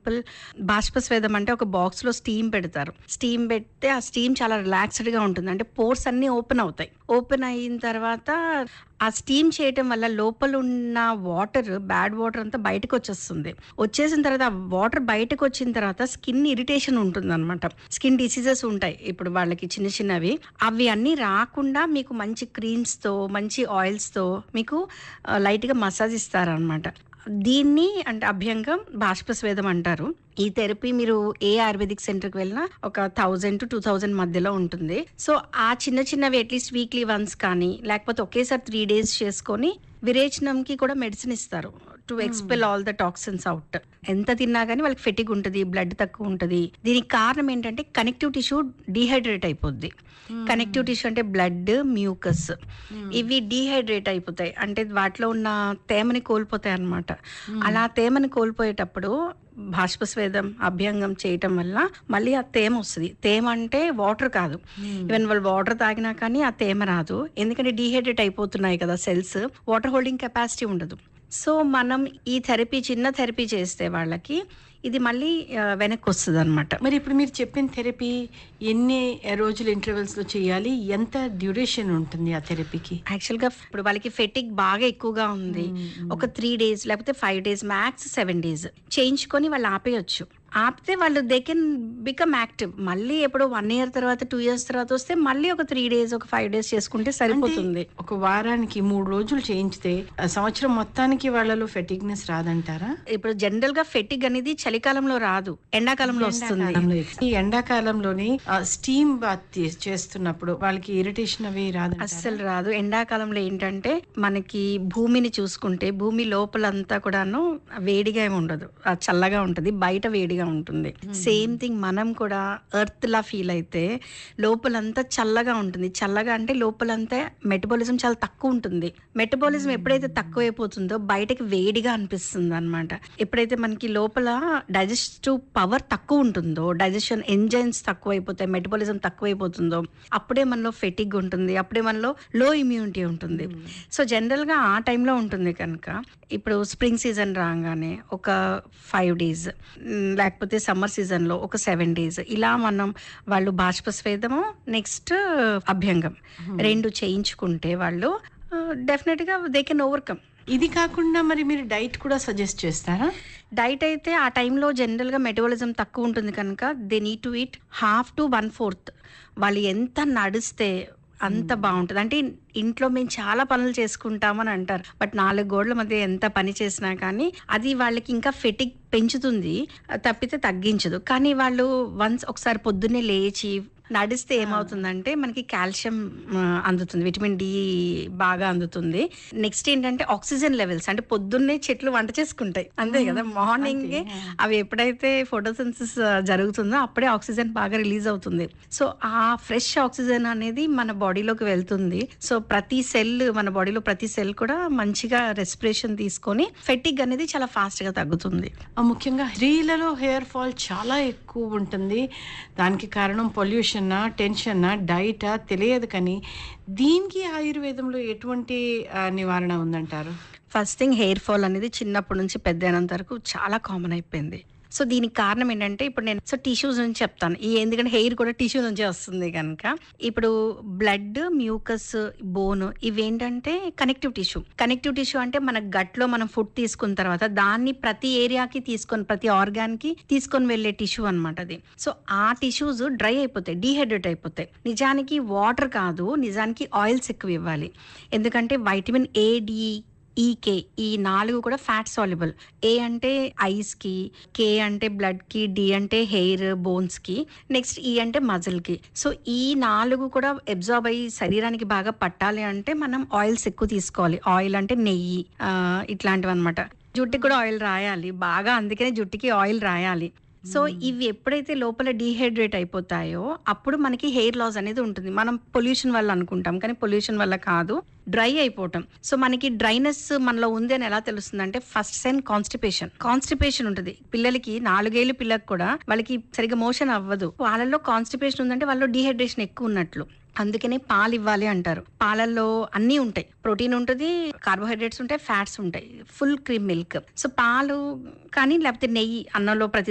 simple బాష్పస్వేదం అంటే ఒక box లో స్టీమ్ పెడతారు స్టీమ్ పెడితే ఆ స్టీమ్ చాలా రిలాక్స్డ్ గా ఉంటుంది అంటే పోర్స్ అన్ని ఓపెన్ అవుతాయి ఓపెన్ అయిన తర్వాత ఆ స్టీమ్ చేయటం వల్ల లోపల ఉన్న వాటర్ బ్యాడ్ వాటర్ అంతా బయటకు వచ్చేస్తుంది వచ్చేసిన తర్వాత ఆ వాటర్ బయటకు వచ్చిన తర్వాత స్కిన్ ఇరిటేషన్ ఉంటుంది అనమాట స్కిన్ డిసీజెస్ ఉంటాయి ఇప్పుడు వాళ్ళకి చిన్న చిన్నవి అవి అన్నీ రాకుండా మీకు మంచి క్రీమ్స్ తో మంచి ఆయిల్స్ తో మీకు ఆ, లైట్ గా మసాజ్ ఇస్తారనమాట దీన్ని అంటే అభ్యంగం బాష్పస్వేదం అంటారు ఈ థెరపీ మీరు ఏ ఆయుర్వేదిక్ సెంటర్కి వెళ్ళినా ఒక థౌజండ్ టు టూ థౌజండ్ మధ్యలో ఉంటుంది సో ఆ చిన్న చిన్నవి అట్లీస్ట్ వీక్లీ వన్స్ కానీ లేకపోతే ఒకేసారి త్రీ డేస్ చేసుకొని విరేచనంకి కూడా మెడిసిన్ ఇస్తారు to expel all the toxins out ఎంత తిన్నా కానీ వాళ్ళకి ఫెటిక్ ఉంటుంది బ్లడ్ తక్కువ ఉంటుంది దీనికి కారణం ఏంటంటే కనెక్టివ్ టిష్యూ డీహైడ్రేట్ అయిపోద్ది కనెక్టివ్ టిష్యూ అంటే బ్లడ్ మ్యూకస్ ఇవి డీహైడ్రేట్ అయిపోతాయి అంటే వాటిలో ఉన్న తేమని కోల్పోతాయి అన్నమాట అలా తేమని కోల్పోయేటప్పుడు బాష్పస్వేదం అభ్యంగం చేయటం వల్ల మళ్ళీ ఆ తేమ వస్తుంది తేమ అంటే వాటర్ కాదు ఈవెన్ వాళ్ళు వాటర్ తాగినా కానీ ఆ తేమ రాదు ఎందుకంటే డీహైడ్రేట్ అయిపోతున్నాయి కదా సెల్స్ వాటర్ హోల్డింగ్ కెపాసిటీ ఉండదు సో మనం ఈ థెరపీ చిన్న థెరపీ చేస్తే వాళ్ళకి ఇది మళ్ళీ ఆ, వెనక్కి వస్తుంది అనమాట మరి ఇప్పుడు మీరు చెప్పిన థెరపీ ఎన్ని రోజుల ఇంటర్వెల్స్ లో చేయాలి ఎంత డ్యూరేషన్ ఉంటుంది ఆ థెరపీకి యాక్చువల్ గా ఇప్పుడు వాళ్ళకి ఫెటిక్ బాగా ఎక్కువగా ఉంది ఒక త్రీ డేస్ లేకపోతే five days max seven days చేయించుకొని వాళ్ళు ఆపేయచ్చు ఆపితే వాళ్ళు దే కెన్ బికమ్ యాక్టివ్ మళ్ళీ ఎప్పుడో వన్ ఇయర్ తర్వాత టూ ఇయర్స్ తర్వాత వస్తే మళ్ళీ ఒక త్రీ డేస్ ఒక ఫైవ్ డేస్ చేసుకుంటే సరిపోతుంది ఒక వారానికి మూడు రోజులు చేయించితే ఆ సంవత్సరం మొత్తానికి వాళ్ళలో ఫెటిగ్నెస్ రాదంటారా ఇప్పుడు జనరల్ గా ఫెటిక్ అనేది చలికాలంలో రాదు ఎండాకాలంలో వస్తుంది ఎండాకాలంలో ఈ ఎండాకాలంలోని స్టీమ్ బాత్ తీ- చేస్తున్నప్పుడు వాళ్ళకి ఇరిటేషన్ అవి రాదంటారా అస్సలు రాదు ఎండాకాలంలో ఏంటంటే మనకి భూమిని చూసుకుంటే భూమి లోపలంతా కూడాను వేడిగా ఏమి ఉండదు ఆ చల్లగా ఉంటుంది బయట వేడిగా ఉంటుంది సేమ్ థింగ్ మనం కూడా ఎర్త్ లా ఫీల్ అయితే లోపలంతా చల్లగా ఉంటుంది చల్లగా అంటే లోపలంతా మెటబాలిజం చాలా తక్కువ ఉంటుంది మెటబాలిజం ఎప్పుడైతే తక్కువైపోతుందో బయటకి వేడిగా అనిపిస్తుంది అనమాట ఎప్పుడైతే మనకి లోపల డైజెస్టివ్ పవర్ తక్కువ ఉంటుందో డైజెషన్ ఎంజైన్స్ తక్కువైపోతాయి మెటబాలిజం తక్కువైపోతుందో అప్పుడే మనలో ఫెటిక్ ఉంటుంది అప్పుడే మనలో లో ఇమ్యూనిటీ ఉంటుంది సో జనరల్ గా ఆ టైంలో ఉంటుంది కనుక ఇప్పుడు స్ప్రింగ్ సీజన్ రాగానే ఒక ఫైవ్ డేస్ లేకపోతే సమ్మర్ సీజన్ లో ఒక సెవెన్ డేస్ ఇలా మనం వాళ్ళు బాష్పస్వేదము నెక్స్ట్ అభ్యంగం రెండు చేయించుకుంటే వాళ్ళు డెఫినెట్ గా దే కెన్ ఓవర్కమ్ ఇది కాకుండా మరి మీరు డైట్ కూడా సజెస్ట్ చేస్తారా డైట్ అయితే ఆ టైంలో జనరల్గా మెటబాలిజం తక్కువ ఉంటుంది కనుక they need to eat half to one fourth వాళ్ళు ఎంత నడిస్తే అంత బాగుంటుంది అంటే ఇంట్లో మేము చాలా పనులు చేసుకుంటామని అంటారు బట్ నాలుగు గోడల మధ్య ఎంత పని చేసినా కానీ అది వాళ్ళకి ఇంకా ఫెటిక్ పెంచుతుంది తప్పితే తగ్గించదు కానీ వాళ్ళు వన్స్ ఒకసారి పొద్దున్నే లేచి నడిస్తే ఏమవుతుందంటే మనకి కాల్షియం ఆ, అందుతుంది విటమిన్ డి బాగా అందుతుంది నెక్స్ట్ ఏంటంటే ఆక్సిజన్ లెవెల్స్ అంటే పొద్దున్నే చెట్లు వంట చేసుకుంటాయి అంతే కదా మార్నింగ్ అవి ఎప్పుడైతే ఫోటోసిన్సిస్ జరుగుతుందో అప్పుడే ఆక్సిజన్ బాగా రిలీజ్ అవుతుంది సో ఆ ఫ్రెష్ ఆక్సిజన్ అనేది మన బాడీలోకి వెళ్తుంది సో ప్రతి సెల్ మన బాడీలో ప్రతి సెల్ కూడా మంచిగా రెస్పిరేషన్ తీసుకొని ఫెటిక్ అనేది చాలా ఫాస్ట్ గా తగ్గుతుంది ఆ, ముఖ్యంగా స్త్రీలలో హెయిర్ ఫాల్ చాలా ఎక్కువ ఉంటుంది దానికి కారణం పొల్యూషన్ టెన్షన్ డైటా తెలియదు కానీ దీనికి ఆయుర్వేదంలో ఎటువంటి ఆ, నివారణ ఉందంటారు ఫస్ట్ థింగ్ హెయిర్ ఫాల్ అనేది చిన్నప్పటి నుంచి పెద్ద అయినంత వరకు చాలా కామన్ అయిపోయింది సో దీనికి కారణం ఏంటంటే ఇప్పుడు నేను సో టిష్యూస్ నుంచి చెప్తాను ఈ ఎందుకంటే హెయిర్ కూడా టిష్యూ నుంచి వస్తుంది కనుక ఇప్పుడు బ్లడ్ మ్యూకస్ బోన్ ఇవేంటంటే కనెక్టివ్ టిష్యూ కనెక్టివ్ టిష్యూ అంటే మన గట్లో మనం ఫుడ్ తీసుకున్న తర్వాత దాన్ని ప్రతి ఏరియాకి తీసుకొని ప్రతి ఆర్గాన్ కి తీసుకొని వెళ్ళే టిష్యూ అనమాట అది సో ఆ టిష్యూస్ డ్రై అయిపోతాయి డీహైడ్రేట్ అయిపోతాయి నిజానికి వాటర్ కాదు నిజానికి ఆయిల్స్ ఎక్కువ ఇవ్వాలి ఎందుకంటే వైటమిన్ ఏ డి ఈకే ఈ నాలుగు కూడా ఫ్యాట్ సాల్యుబుల్ ఏ అంటే ఐస్ కి కే అంటే బ్లడ్ కి డి అంటే హెయిర్ బోన్స్ కి నెక్స్ట్ ఈ అంటే మజిల్ కి సో ఈ నాలుగు కూడా అబ్జార్బ్ అయ్యి శరీరానికి బాగా పట్టాలి అంటే మనం ఆయిల్స్ ఎక్కువ తీసుకోవాలి ఆయిల్ అంటే నెయ్యి ఆ, ఇట్లాంటివి అనమాట జుట్టుకి కూడా ఆయిల్ రాయాలి బాగా అందుకనే జుట్టుకి ఆయిల్ రాయాలి సో ఇవి ఎప్పుడైతే లోపల డీహైడ్రేట్ అయిపోతాయో అప్పుడు మనకి హెయిర్ లాస్ అనేది ఉంటుంది మనం పొల్యూషన్ వల్ల అనుకుంటాం కానీ పొల్యూషన్ వల్ల కాదు డ్రై అయిపోవటం సో మనకి డ్రైనెస్ మనలో ఉంది అని ఎలా తెలుస్తుంది అంటే ఫస్ట్ సైన్ కాన్స్టిపేషన్ కాన్స్టిపేషన్ ఉంటుంది పిల్లలకి నాలుగేళ్ళు పిల్లలకు కూడా వాళ్ళకి సరిగ్గా మోషన్ అవ్వదు వాళ్ళలో కాన్స్టిపేషన్ ఉందంటే వాళ్ళు డీహైడ్రేషన్ ఎక్కువ ఉన్నట్లు అందుకనే పాలు ఇవ్వాలి అంటారు పాలల్లో అన్నీ ఉంటాయి ప్రోటీన్ ఉంటుంది కార్బోహైడ్రేట్స్ ఉంటాయి ఫ్యాట్స్ ఉంటాయి ఫుల్ క్రీమ్ మిల్క్ సో పాలు కానీ లేకపోతే నెయ్యి అన్నంలో ప్రతి